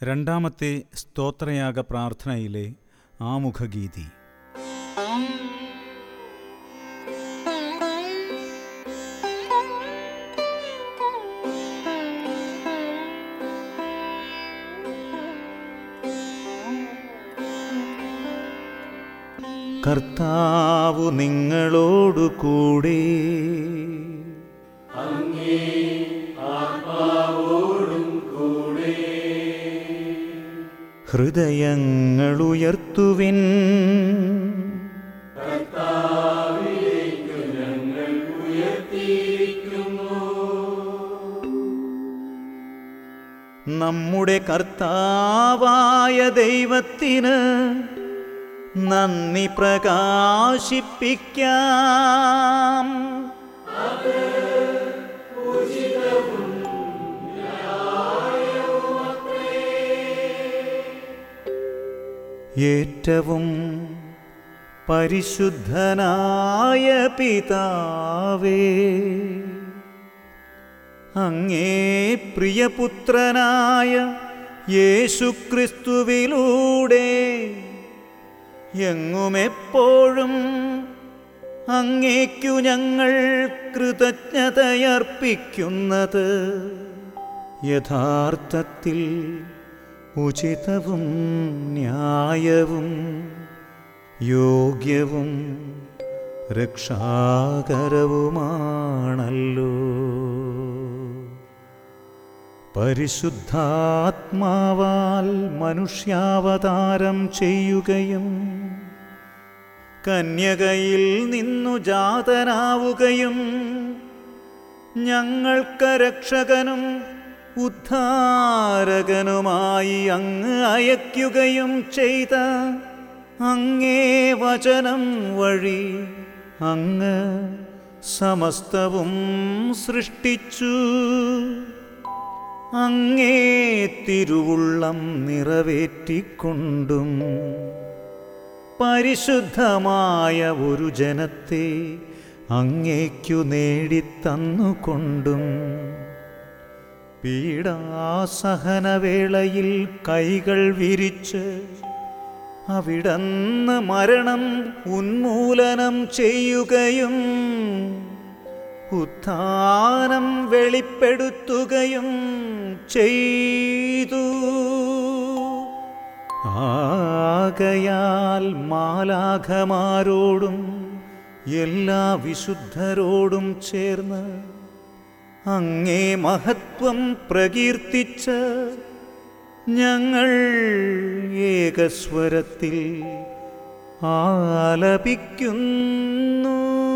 രണ്ടാമത്തെ സ്തോത്രയാഗ പ്രാർത്ഥനയിലെ ആമുഖഗീതി കർത്താവു നിങ്ങളോടു കൂടെ ഹൃദയങ്ങളുയർത്തുവിൻ നമ്മുടെ കർത്താവായ ദൈവത്തിന് നന്ദി പ്രകാശിപ്പിക്കാം ഏറ്റവും പരിശുദ്ധനായ പിതാവേ അങ്ങേ പ്രിയപുത്രനായ യേശുക്രിസ്തുവിലൂടെ എങ്ങുമെപ്പോഴും അങ്ങേക്കു ഞങ്ങൾ കൃതജ്ഞതയർപ്പിക്കുന്നത് യഥാർത്ഥത്തിൽ ഉചിതവും ന്യായവും യോഗ്യവും രക്ഷാകരവുമാണല്ലോ പരിശുദ്ധാത്മാവാൽ മനുഷ്യാവതാരം ചെയ്യുകയും കന്യകയിൽ നിന്നു ജാതനാവുകയും ഞങ്ങൾക്ക് രക്ഷകനും ഉദ്ധാരകനുമായി അങ്ങ് അയക്കുകയും ചെയ്ത അങ്ങേ വചനം വഴി അങ്ങ് സമസ്തവും സൃഷ്ടിച്ചു അങ്ങേ തിരുവുള്ളം നിറവേറ്റിക്കൊണ്ടും പരിശുദ്ധമായ ഒരു ജനത്തെ അങ്ങേക്കു നേടിത്തന്നുകൊണ്ടും പീഡാസഹനവേളയിൽ കൈകൾ വിരിച്ച് അവിടന്ന് മരണം ഉന്മൂലനം ചെയ്യുകയും ഉത്ഥാനം വെളിപ്പെടുത്തുകയും ചെയ്തു ആകയാൽ മാലാഖമാരോടും എല്ലാ വിശുദ്ധരോടും ചേർന്ന് അങ്ങേ മഹത്വം പ്രകീർത്തിച്ച് ഞങ്ങൾ ഏകസ്വരത്തിൽ ആലപിക്കുന്നു